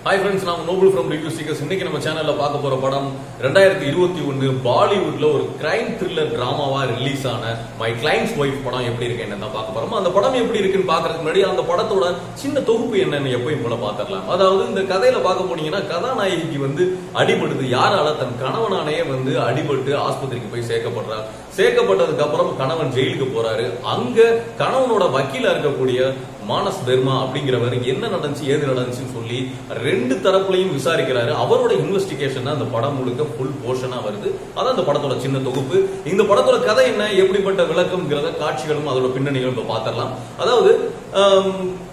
hi friends நான் Noble from review stickers இன்னைக்கு நம்ம சேனல்ல பார்க்க போற படம் ரெண்டாயிரத்தி இருபத்தி ஒன்னு பாலிவுட்ல ஒரு கிரைம் த்ரில்லர் டிராமாவா ரிலீஸ் ஆன மை கிளைண்ட்ஸ் ஒய்ஃப் படம் எப்படி இருக்கு என்ன பார்க்க போறோம் அந்த படம் எப்படி இருக்குன்னு பாக்குறதுக்கு முன்னாடி அந்த படத்தோட சின்ன தொகுப்பு என்னன்னு எப்பயும் போல பாத்திரலாம் அதாவது இந்த கதையில பார்க்க போனீங்கன்னா கதாநாயகிக்கு வந்து அடிபடுது யாரால தன் கணவனானே வந்து அடிபட்டு ஆஸ்பத்திரிக்கு போய் சேர்க்கப்படுறார் சேர்க்கப்பட்டதுக்கு அப்புறம் கணவன் ஜெயிலுக்கு போறாரு அங்க கணவனோட வக்கீலா இருக்கக்கூடிய மானஸ் பெர்மா அப்படிங்கிறவர் என்ன நடந்துச்சு ஏது நடந்துச்சுன்னு சொல்லி ரெண்டு தரப்புலையும் விசாரிக்கிறாரு அவரோட இன்வெஸ்டிகேஷன் அந்த படம் முழுக்க ஃபுல் போர்ஷனா வருது அதான் அந்த படத்தோட சின்ன தொகுப்பு இந்த படத்தோட கதை என்ன எப்படிப்பட்ட விளக்கம்ங்கிறத காட்சிகளும் அதோட பின்னணிகளும் இப்ப பாத்திரலாம் அதாவது ஆம்,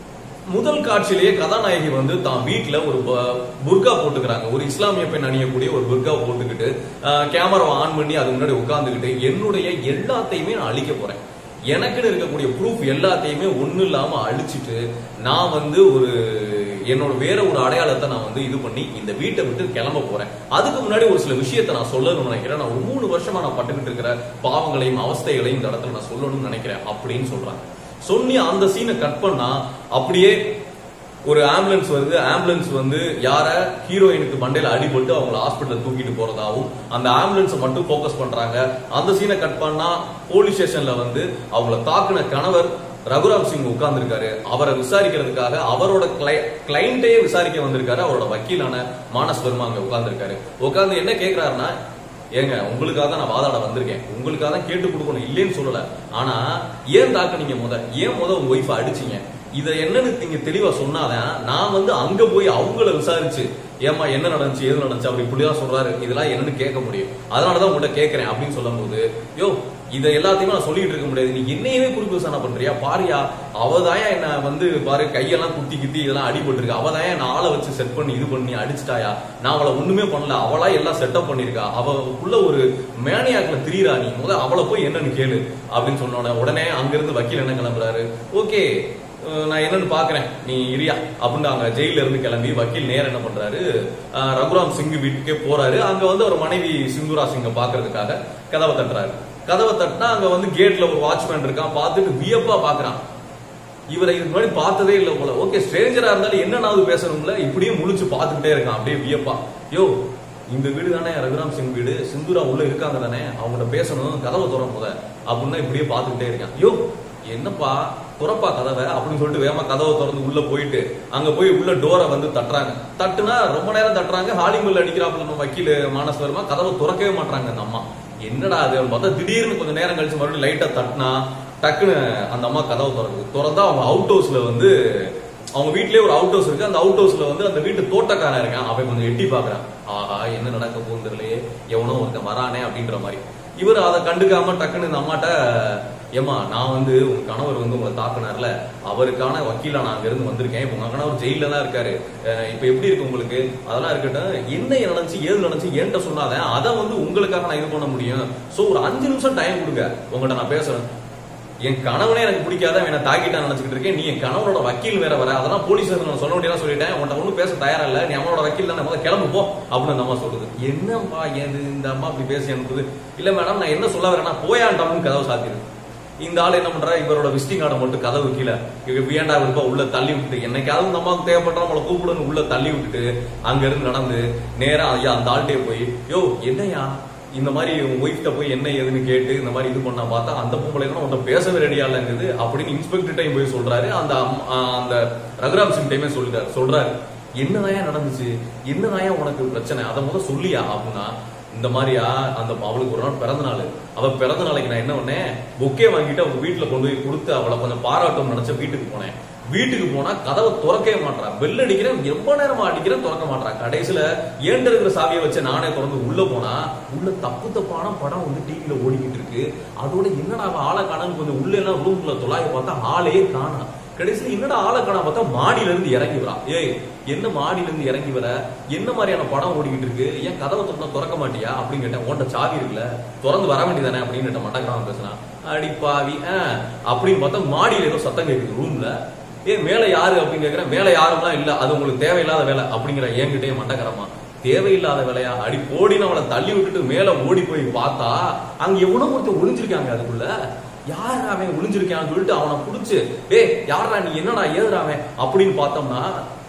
முதல் காட்சியிலேயே கதாநாயகி வந்து தான் வீட்ல ஒரு ப- புர்கா போட்டுக்கிறாங்க ஒரு இஸ்லாமிய பெண் அணியக்கூடிய ஒரு புர்கா போட்டுக்கிட்டு கேமராவை ஆன் பண்ணி அது முன்னாடி உட்கார்ந்துக்கிட்டு என்னுடைய எல்லாத்தையுமே நான் அழிக்க போறேன் எனக்குன்னு இருக்கக்கூடிய ப்ரூஃப் எல்லாத்தையுமே ஒண்ணு இல்லாம அழிச்சிட்டு நான் வந்து ஒரு என்னோட வேற ஒரு அடையாளத்தை நான் வந்து இது பண்ணி இந்த வீட்டை விட்டு கிளம்ப போறேன் அதுக்கு முன்னாடி ஒரு சில விஷயத்தை நான் சொல்லணும்னு நினைக்கிறேன் நான் ஒரு மூணு வருஷமா நான் பட்டுக்கிட்டு இருக்கிற பாவங்களையும் அவஸ்தைகளையும் இந்த இடத்துல நான் சொல்லணும்னு நினைக்கிறேன் அப்படின்னு சொல்றாங்க சொன்னி அந்த சீனை கட் பண்ணா அப்படியே ஒரு ஆம்புலன்ஸ் வருது ஆம்புலன்ஸ் வந்து யார ஹீரோயினுக்கு மண்டையில அடிபட்டு அவங்கள ஹாஸ்பிட்டல் தூக்கிட்டு போறதாவும் அந்த ஆம்புலன்ஸை மட்டும் ஃபோக்கஸ் பண்றாங்க அந்த சீனை கட் பண்ணா போலீஸ் ஸ்டேஷன்ல வந்து அவங்கள தாக்குன கணவர் ரகுராம் சிங் உட்கார்ந்திருக்காரு அவரை விசாரிக்கிறதுக்காக அவரோட கிளைண்ட்டையே விசாரிக்க வந்திருக்காரு அவரோட வக்கீலான மானஸ் வர்மா அங்க உட்கார்ந்திருக்காரு உட்கார்ந்து என்ன கேக்குறாருன்னா ஏங்க உங்களுக்காக தான் நான் வாதாட வந்திருக்கேன் உங்களுக்காக தான் கேட்டு கொடுக்கணும் இல்லைன்னு சொல்லல ஆனா ஏன் தாக்குனீங்க முத ஏன் முத உங்க ஒய்ஃபை அடிச்சீங்க இத என்னன்னு நீங்க தெளிவா சொன்னாதான் நான் வந்து அங்க போய் அவங்கள விசாரிச்சு ஏமா என்ன நடந்துச்சு ஏது நடந்துச்சு அப்படி இப்படிதான் சொல்றாரு இதெல்லாம் என்னன்னு கேட்க முடியும் அதனாலதான் உங்கள்கிட்ட கேட்கறேன் அப்படின்னு சொல்லும் போது யோ இதை எல்லாத்தையுமே நான் சொல்லிட்டு இருக்க முடியாது நீ என்னையவே குறிப்பு விசாரணை பண்றியா பாரியா அவதாயா என்ன வந்து பாரு கையெல்லாம் குத்தி கித்தி இதெல்லாம் அடிபட்டு இருக்கு அவதாயா நான் ஆளை வச்சு செட் பண்ணி இது பண்ணி அடிச்சிட்டாயா நான் அவளை ஒண்ணுமே பண்ணல அவளா எல்லாம் செட்டப் பண்ணிருக்கா அவளுக்குள்ள ஒரு மேனியாக்குல திரியறா நீ முத அவளை போய் என்னன்னு கேளு அப்படின்னு சொன்னோட உடனே அங்கிருந்து வக்கீல் என்ன கிளம்புறாரு ஓகே அஹ் நான் என்னன்னு பாக்குறேன் நீ இரியா அப்படின்னு அங்க ஜெயில இருந்து கிளம்பி வக்கீல் நேரம் என்ன பண்றாரு அஹ் ரகுராம் சிங் வீட்டுக்கே போறாரு அங்க வந்து அவர் மனைவி சிந்துரா சிங்க பாக்குறதுக்காக கதவை தட்டுறாரு கதவை தட்டினா அங்க வந்து கேட்ல ஒரு வாட்ச்மேன் இருக்கான் பார்த்துட்டு வியப்பா பாக்குறான் இவரை இதுக்கு முன்னாடி பார்த்ததே இல்ல போல ஓகே ஸ்ட்ரேஞ்சரா இருந்தாலும் என்னன்னாவது பேசணும்ல இப்படியே முழிச்சு பார்த்துக்கிட்டே இருக்கான் அப்படியே வியப்பா யோ இந்த வீடு தானே ரகுராம் சிங் வீடு சிந்துரா உள்ள இருக்காங்க தானே அவங்கள்ட்ட பேசணும் கதவை திற முத அப்படின்னா இப்படியே பார்த்துக்கிட்டே இருக்கான் யோ என்னப்பா துறப்பா கதவை அப்படின்னு சொல்லிட்டு வேகமா கதவை திறந்து உள்ள போயிட்டு அங்க போய் உள்ள டோரை வந்து தட்டுறாங்க தட்டுனா ரொம்ப நேரம் தட்டுறாங்க ஹாலிங்குள்ள அடிக்கிறாப்புல நம்ம வக்கீல் மானஸ் வருமா கதவை துறக்கவே மாட்டாங்க அந்த அம்மா என்னடா அது பார்த்தா திடீர்னு கொஞ்சம் நேரம் கழிச்சு மறுபடியும் லைட்டா தட்டினா டக்குன்னு அந்த அம்மா கதவை திறக்குது திறந்தா அவங்க அவுட் ஹவுஸ்ல வந்து அவங்க வீட்லயே ஒரு அவுட் ஹவுஸ் இருக்கு அந்த அவுட் ஹவுஸ்ல வந்து அந்த வீட்டு தோட்டக்காரன் இருக்கான் அவன் கொஞ்சம் எட்டி பாக்குறான் ஆஹா என்ன நடக்க போகுது தெரியலையே எவனோ ஒருத்தன் வரானே அப்படின்ற மாதிரி இவர் அதை கண்டுக்காம டக்குன்னு இந்த அம்மாட்ட ஏமா நான் வந்து உங்க கணவர் வந்து உங்களை தாக்குனார்ல அவருக்கான வக்கீலா நான் அங்க இருந்து வந்திருக்கேன் இப்ப உங்க கணவர் ஜெயில தான் இருக்காரு அஹ் இப்ப எப்படி இருக்கு உங்களுக்கு அதெல்லாம் இருக்கட்டும் என்ன நடந்துச்சு ஏது நடந்துச்சு என்கிட்ட சொன்னாதான் அதை வந்து உங்களுக்காக நான் இது பண்ண முடியும் சோ ஒரு அஞ்சு நிமிஷம் டைம் கொடுங்க உங்கள்கிட்ட நான் பேசுறேன் என் கணவனே எனக்கு பிடிக்காத அவன் என்ன தாக்கிட்டான் நினைச்சிட்டு இருக்கேன் நீ என் கணவனோட வக்கீல் வேற வர அதெல்லாம் போலீஸ் நான் சொல்ல வேண்டியதா சொல்லிட்டேன் உன்ட்ட ஒன்றும் பேச தயாரா இல்ல நீ அவனோட வக்கீல் தானே முதல்ல கிளம்பு போ அப்படின்னு அந்த அம்மா சொல்லுது என்னப்பா ஏது இந்த அம்மா அப்படி பேசி அனுப்புது இல்ல மேடம் நான் என்ன சொல்ல வரேன்னா போயாண்டாம்னு கதவை சாத்திடுது இந்த ஆள் என்ன பண்றா இவரோட விசிட்டிங் கார்டை மட்டும் கதவு கீழே வேண்டா விருப்பா உள்ள தள்ளி விட்டுட்டு என்னைக்காவது இந்த அம்மாவுக்கு தேவைப்பட்டா நம்மளை கூப்பிடுன்னு உள்ள தள்ளி விட்டுட்டு அங்க இருந்து நடந்து நேரா ஐயா அந்த ஆள்கிட்டே போய் யோ என்னையா இந்த மாதிரி உன் ஒய்ஃப்ட போய் என்ன ஏதுன்னு கேட்டு இந்த மாதிரி இது பண்ணா பார்த்தா அந்த பொம்பளை உன்ட்ட பேசவே ரெடியா இல்லைங்குது அப்படின்னு இன்ஸ்பெக்டர் டைம் போய் சொல்றாரு அந்த அம்- ஆஹ் அந்த ரகுராம் சிங் டைமே சொல்லிட்டாரு சொல்றாரு என்னதாயா நடந்துச்சு என்னதாயா உனக்கு பிரச்சனை அதை முதல்ல சொல்லியா அப்படின்னா இந்த மாதிரியா அந்த அவளுக்கு ஒரு நாள் பிறந்த நாள் அவ பிறந்த நாளைக்கு நான் என்ன பண்ணேன் பொக்கே வாங்கிட்டு அவங்க வீட்டுல கொண்டு போய் கொடுத்து அவளை கொஞ்சம் பாராட்டும் நினைச்ச வீட்டுக்கு போனேன் வீட்டுக்கு போனா கதவை திறக்கவே மாட்டா பெல் அடிக்கிறேன் ரொம்ப நேரமா அடிக்கிறேன் திறக்க மாட்டா கடைசியில ஏண்ட இருக்கிற சாவியை வச்சு நானே திறந்து உள்ள போனா உள்ள தப்பு தப்பான படம் வந்து டிவில ஓடிக்கிட்டு இருக்கு அதோட என்னடா அவ ஆளை காணன்னு கொஞ்சம் உள்ள எல்லாம் ரூம்குள்ள தொலாய பார்த்தா ஆளே காணா கடைசியில என்னடா ஆளை காணா பார்த்தா மாடியில இருந்து இறங்கி வரா ஏய் என்ன மாடியில இருந்து இறங்கி வர என்ன மாதிரியான படம் ஓடிக்கிட்டு இருக்கு ஏன் கதவை திறந்தா திறக்க மாட்டியா அப்படின்னு கேட்டேன் உன்ட்ட சாவி இருக்குல்ல திறந்து வர வேண்டியதானே அப்படின்னு கேட்ட மட்டக்கிராம பேசினா அடி பாவி ஆ, அப்படின்னு பார்த்தா மாடியில ஏதோ சத்தம் கேக்குது ரூம்ல ஏ மேல யாரு அப்படின்னு கேக்குறேன் மேல யாரும்லாம் இல்ல அது உங்களுக்கு தேவையில்லாத வேலை அப்படிங்கிற என்கிட்டயே மண்டக்கரமா தேவையில்லாத வேலையா அடி போடின்னு அவளை தள்ளி விட்டுட்டு மேல ஓடி போய் பார்த்தா அங்க எவனோ ஒருத்தர் ஒளிஞ்சிருக்காங்க அதுக்குள்ள யார் அவன் ஒளிஞ்சிருக்கான்னு சொல்லிட்டு அவனை புடிச்சு டேய் யாரா நீ என்னடா ஏதுடா அவன் அப்படின்னு பார்த்தோம்னா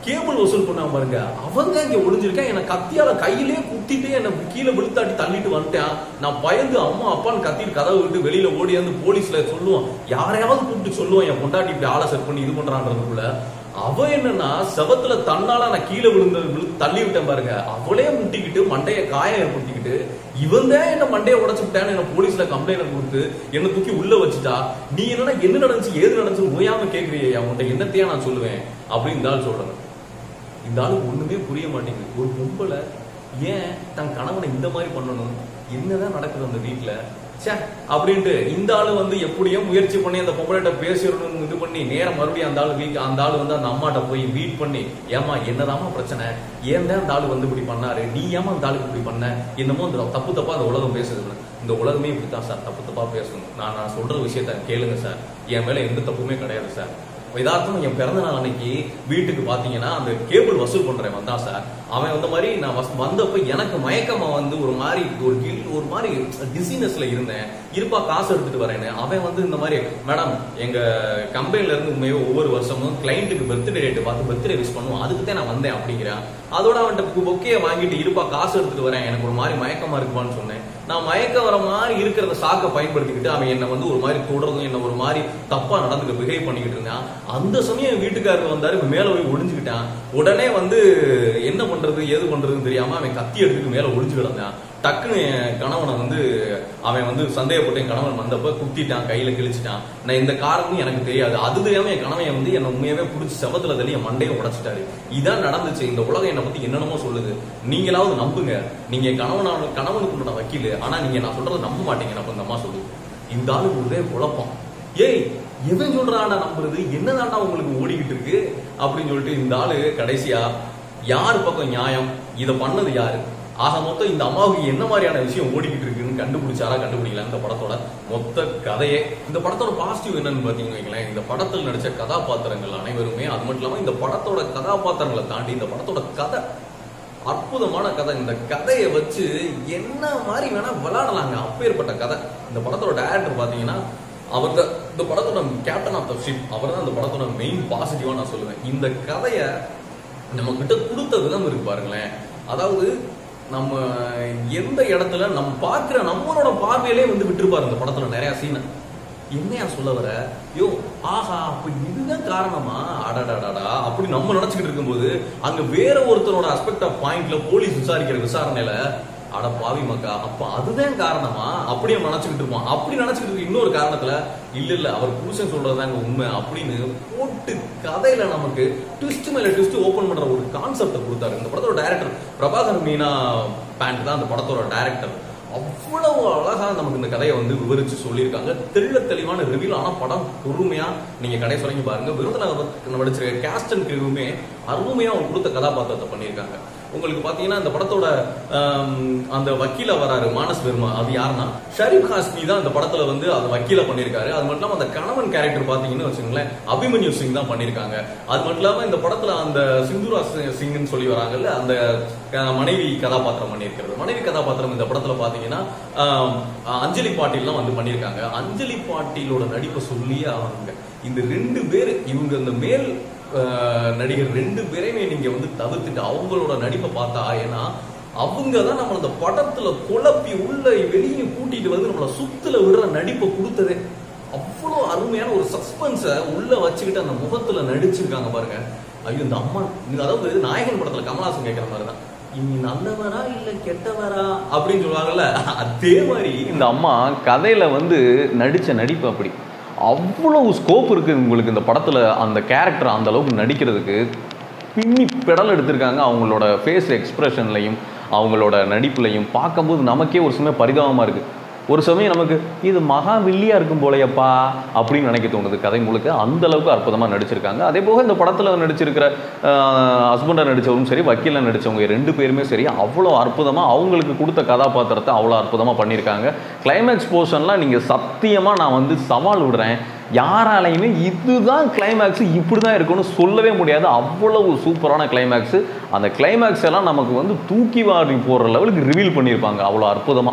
கேபிள் வசூல் பண்ணாம பாருங்க அவங்க இங்க ஒளிஞ்சிருக்கேன் என்ன கத்தியால கையிலே குத்திட்டு என்ன கீழே விழுத்தாட்டி தள்ளிட்டு வந்துட்டேன் நான் பயந்து அம்மா அப்பான்னு கத்திட்டு கதவை விட்டு வெளியில ஓடி வந்து போலீஸ்ல சொல்லுவோம் யாரையாவது கூப்பிட்டு சொல்லுவோம் என் பொண்டாட்டி இப்படி ஆளை செட் பண்ணி இது பண்றான்றதுக்குள்ள அவ என்னன்னா செவத்துல தன்னால நான் கீழே விழுந்து விழு தள்ளி விட்டேன் பாருங்க அவளே முட்டிக்கிட்டு மண்டைய காயம் ஏற்படுத்திக்கிட்டு இவன் தான் என்ன மண்டைய உடைச்சு விட்டான்னு என்ன போலீஸ்ல கம்ப்ளைண்ட் கொடுத்து என்ன தூக்கி உள்ள வச்சுட்டா நீ என்னன்னா என்ன நடந்துச்சு ஏது நடந்துச்சு ஓயாம கேக்குறியே அவன்கிட்ட என்னத்தையா நான் சொல்லுவேன் அப்படின்னு இந்த ஆள் சொல்றேன் இந்த ஆளுக்கு ஒண்ணுமே புரிய மாட்டேங்குது ஒரு பொம்பளை ஏன் தன் கணவனை இந்த மாதிரி பண்ணணும் என்னதான் நடக்குது அந்த வீட்டுல ச்சே அப்படின்ட்டு இந்த ஆளு வந்து எப்படியோ முயற்சி பண்ணி அந்த பொம்பளைகிட்ட பேசிடணும்னு இது பண்ணி நேரம் மறுபடியும் அந்த ஆளு வீக் அந்த ஆளு வந்து அந்த அம்மாட்ட போய் மீட் பண்ணி ஏமா என்னதாம்மா பிரச்சனை ஏன் தான் அந்த ஆளு வந்து இப்படி பண்ணாரு நீ ஏமா அந்த ஆளுக்கு இப்படி பண்ண என்னமோ அந்த தப்பு தப்பா அந்த உலகம் பேசுது இந்த உலகமே இப்படித்தான் சார் தப்பு தப்பா பேசணும் நான் நான் சொல்ற விஷயத்த கேளுங்க சார் என் மேல எந்த தப்புமே கிடையாது சார் யதார்த்தம் என் பிறந்த நாள் அன்னைக்கு வீட்டுக்கு பாத்தீங்கன்னா அந்த கேபிள் வசூல் பண்றேன் வந்தான் சார் அவன் வந்த மாதிரி நான் வஸ்- வந்தப்ப எனக்கு மயக்கமா வந்து ஒரு மாதிரி ஒரு கில் ஒரு மாதிரி டிசீனஸ்ல இருந்தேன் இருப்பா காசு எடுத்துட்டு வரேன்னு அவன் வந்து இந்த மாதிரி மேடம் எங்க கம்பெனில இருந்து உண்மையோ ஒவ்வொரு வருஷமும் கிளைண்ட்டுக்கு பர்த்டே டேட் பார்த்து பர்த்டே விஷ் பண்ணுவோம் அதுக்கு தான் நான் வந்தேன் அப்படிங்கிறான் அதோட அவன்கிட்ட பொக்கையை வாங்கிட்டு இருப்பா காசு எடுத்துட்டு வரேன் எனக்கு ஒரு மாதிரி மயக்கமா இருக்குமான்னு சொன்னேன் நான் மயக்கம் வர மாதிரி இருக்கிறத சாக்க பயன்படுத்திக்கிட்டு அவன் என்ன வந்து ஒரு மாதிரி தொடர்ந்தும் என்ன ஒரு மாதிரி தப்பா நடந்துக்க பிஹேவ் பண்ணிக்கிட்டு இருந்தான் அந்த சமயம் என் வீட்டுக்காரர் வந்தாரு இவன் மேல போய் ஒளிஞ்சுக்கிட்டான் உடனே வந்து என்ன பண்றது ஏது பண்றதுன்னு தெரியாம அவன் கத்தி எடுத்துட்டு மேல ஒளிஞ்சு கிடந்தான் டக்குன்னு என் கணவனை வந்து அவன் வந்து சந்தேகப்பட்டு என் கணவன் வந்தப்ப குத்திட்டான் கையில கிழிச்சிட்டான் நான் இந்த காரணமும் எனக்கு தெரியாது அது தெரியாம என் கணவன் வந்து என்ன உண்மையாவே புடிச்சு செவத்துல தள்ளி என் மண்டையை உடைச்சிட்டாரு இதான் நடந்துச்சு இந்த உலகம் என்னை பத்தி என்னென்னமோ சொல்லுது நீங்களாவது நம்புங்க நீங்க என் கணவனான கணவனுக்கு உண்டான வக்கீல் ஆனா நீங்க நான் சொல்றதை நம்ப மாட்டீங்க அப்ப இந்த அம்மா சொல்லுது இந்த ஆளுக்கு ஒரே குழப்பம் ஏய் எவன் சொல்றான்டா நம்புறது என்னதான்டா உங்களுக்கு ஓடிக்கிட்டு இருக்கு அப்படின்னு சொல்லிட்டு இந்த ஆளு கடைசியா யார் பக்கம் நியாயம் இதை பண்ணது யாரு ஆக மொத்தம் இந்த அம்மாவுக்கு என்ன மாதிரியான விஷயம் ஓடிக்கிட்டு இருக்குன்னு கண்டுபிடிச்சாரா கண்டுபிடிக்கல இந்த படத்தோட மொத்த கதையே இந்த படத்தோட பாசிட்டிவ் என்னன்னு பாத்தீங்கன்னு வைங்களேன் இந்த படத்தில் நடிச்ச கதாபாத்திரங்கள் அனைவருமே அது மட்டும் இல்லாம இந்த படத்தோட கதாபாத்திரங்களை தாண்டி இந்த படத்தோட கதை அற்புதமான கதை இந்த கதையை வச்சு என்ன மாதிரி வேணா விளையாடலாங்க அப்பேற்பட்ட கதை இந்த படத்தோட டைரக்டர் பாத்தீங்கன்னா அவர் தான் இந்த படத்தோட கேப்டன் ஆஃப் த ஷிப் அவர் தான் இந்த படத்தோட மெயின் பாசிட்டிவா நான் சொல்லுவேன் இந்த கதையை நம்ம கிட்ட கொடுத்த விதம் இருக்கு பாருங்களேன் அதாவது நம்ம எந்த இடத்துல நம்ம பார்க்கிற நம்மளோட பார்வையிலே வந்து விட்டுருப்பாரு இந்த படத்துல நிறைய சீனை என்னையா சொல்ல வர யோ ஆஹா அப்ப இதுதான் காரணமா அடடடடா அப்படி நம்ம நினைச்சுக்கிட்டு இருக்கும்போது அங்க வேற ஒருத்தரோட அஸ்பெக்ட் ஆஃப் பாயிண்ட்ல போலீஸ் விசாரிக்கிற விசாரணையில அட பாவி மக்கா அப்ப அதுதான் காரணமா அப்படியே நினைச்சுக்கிட்டு இருப்போம் அப்படி நினைச்சுக்கிட்டு இருக்க இன்னொரு காரணத்துல இல்ல இல்ல அவர் புருஷன் சொல்றதுதாங்க உண்மை அப்படின்னு போட்டு கதையில நமக்கு ட்விஸ்ட் மேல ட்விஸ்ட் ஓபன் பண்ற ஒரு கான்செப்டை கொடுத்தாரு இந்த படத்தோட டைரக்டர் பிரபாகர் மீனா பேண்ட் தான் அந்த படத்தோட டைரக்டர் அவ்வளவு அழகா நமக்கு இந்த கதையை வந்து விவரிச்சு சொல்லியிருக்காங்க தெள்ள தெளிவான ரிவியூ ஆனா படம் பொறுமையா நீங்க கடை சொல்லிங்க பாருங்க விருதுநகர் நடிச்சிருக்க கேஸ்ட் அண்ட் கிருவுமே அருமையா அவங்க கொடுத்த கதாபாத்திரத்தை பண்ணியிருக்காங்க உங்களுக்கு பாத்தீங்கன்னா இந்த படத்தோட ஆம், அந்த வக்கீல வராரு மானஸ் வெர்மா அது யாருன்னா ஷரீப் ஹாஸ்மி தான் இந்த படத்துல வந்து அது வக்கீல பண்ணியிருக்காரு அது மட்டும் இல்லாம அந்த கணவன் கேரக்டர் பாத்தீங்கன்னு வச்சுங்களேன் அபிமன்யு சிங் தான் பண்ணியிருக்காங்க அது மட்டும் இல்லாம இந்த படத்துல அந்த சிந்துரா சி- சிங்னு சொல்லி வராங்கல்ல அந்த அஹ், மனைவி கதாபாத்திரம் பண்ணியிருக்கிறது மனைவி கதாபாத்திரம் இந்த படத்துல பாத்தீங்கன்னா ஆம், அஞ்சலி பாட்டீல்லாம் வந்து பண்ணியிருக்காங்க அஞ்சலி பாட்டீலோட நடிப்பை சொல்லியே அவங்க இந்த ரெண்டு பேர் இவங்க இந்த மேல் அஹ், நடிகர் ரெண்டு பேரையுமே நீங்க வந்து தவிர்த்துட்டு அவங்களோட நடிப்பை பார்த்தா ஏன்னா அவங்க தான் நம்ம அந்த படத்துல குழப்பி உள்ள வெளியே கூட்டிட்டு வந்து நம்மள சுத்துல விடுற நடிப்பை கொடுத்ததே அவ்வளோ அருமையான ஒரு சஸ்பென்ஸை உள்ள வச்சுக்கிட்டு அந்த முகத்துல நடிச்சிருக்காங்க பாருங்க ஐயோ இந்த அம்மா இது அதாவது நாயகன் படத்துல கமலஹாசன் கேட்கிற மாதிரி தான் இனி நல்லவரா இல்ல கெட்டவரா அப்படின்னு சொல்லுவாங்கல்ல அதே மாதிரி இந்த அம்மா கதையில வந்து நடிச்ச நடிப்பு அப்படி அவ்வளவு ஸ்கோப் இருக்கு உங்களுக்கு இந்த படத்துல அந்த கேரக்டர் அந்த அளவுக்கு நடிக்கிறதுக்கு பின்னி பெடல் எடுத்திருக்காங்க அவங்களோட ஃபேஸ் எக்ஸ்பிரஷன்லையும் அவங்களோட நடிப்புலையும் பார்க்கும்போது நமக்கே ஒரு சமயம் பரிதாபமாக இருக்குது ஒரு சமயம் நமக்கு இது மகா வில்லியா இருக்கும் போலையப்பா அப்படின்னு நினைக்க தோணுது கதை முழுக்க அந்த அளவுக்கு அற்புதமாக நடிச்சிருக்காங்க அதே போக இந்த படத்தில் நடிச்சிருக்கிற ஹஸ்பண்டாக நடித்தவரும் சரி வக்கீலாக நடித்தவங்க ரெண்டு பேருமே சரி அவ்வளோ அற்புதமாக அவங்களுக்கு கொடுத்த கதாபாத்திரத்தை அவ்வளோ அற்புதமாக பண்ணியிருக்காங்க கிளைமேக்ஸ் போர்ஷன்லாம் நீங்கள் சத்தியமாக நான் வந்து சவால் விடுறேன் யாராலையுமே இதுதான் கிளைமேக்ஸ் இப்படி தான் இருக்கும்னு சொல்லவே முடியாது அவ்வளவு சூப்பரான கிளைமேக்ஸ் அந்த கிளைமேக்ஸ் எல்லாம் நமக்கு வந்து தூக்கி வாரி போடுற லெவலுக்கு ரிவீல் பண்ணியிருப்பாங்க அவ்வளோ அற்புதமாக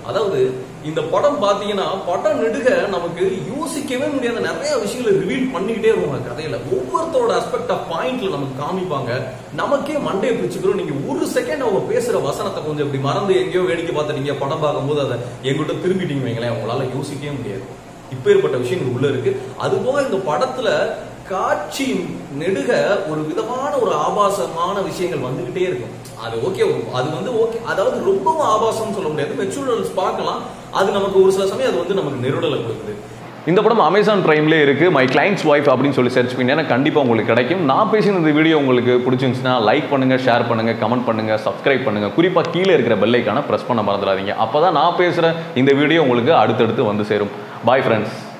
அதாவது இந்த படம் பாத்தீங்கன்னா படம் நெடுக நமக்கு யோசிக்கவே முடியாத நிறைய விஷயங்களை ரிவீல் பண்ணிக்கிட்டே வருவாங்க கதையில ஒவ்வொருத்தரோட அஸ்பெக்ட் ஆஃப் பாயிண்ட்ல நமக்கு காமிப்பாங்க நமக்கே மண்டையை பிடிச்சுக்கிறோம் நீங்க ஒரு செகண்ட் அவங்க பேசுற வசனத்தை கொஞ்சம் இப்படி மறந்து எங்கேயோ வேடிக்கை பார்த்துட்டீங்க படம் பார்க்கும்போது அதை எங்கிட்ட திரும்பிட்டீங்க வைங்களேன் உங்களால யோசிக்கவே முடியாது இப்பேற்பட்ட விஷயங்கள் உள்ள இருக்கு அது போக இந்த படத்துல காட்சி நெடுக ஒரு விதமான ஒரு ஆபாசமான விஷயங்கள் வந்துகிட்டே இருக்கும் அது ஓகே அது வந்து ஓகே அதாவது ரொம்பவும் ஆபாசம்னு சொல்ல முடியாது மெச்சூரல்ஸ் பார்க்கலாம் அது நமக்கு ஒரு சில சமயம் அது வந்து நமக்கு நெருடலை கொடுக்குது இந்த படம் அமேசான் பிரைம்லேயே இருக்கு மை கிளைண்ட்ஸ் ஒய்ஃப் அப்படின்னு சொல்லி சர்ச் பண்ணீங்கன்னா கண்டிப்பாக உங்களுக்கு கிடைக்கும் நான் பேசின இந்த வீடியோ உங்களுக்கு பிடிச்சிருந்துச்சுன்னா லைக் பண்ணுங்க ஷேர் பண்ணுங்க கமெண்ட் பண்ணுங்க சப்ஸ்கிரைப் பண்ணுங்க குறிப்பாக கீழே இருக்கிற பெல்லைக்கான ப்ரெஸ் பண்ண மறந்துடாதீங்க அப்போ தான் நான் பேசுகிற இந்த வீடியோ உங்களுக்கு அடுத்தடுத்து வந்து சேரும் பாய் ஃப்ரெண்ட்ஸ்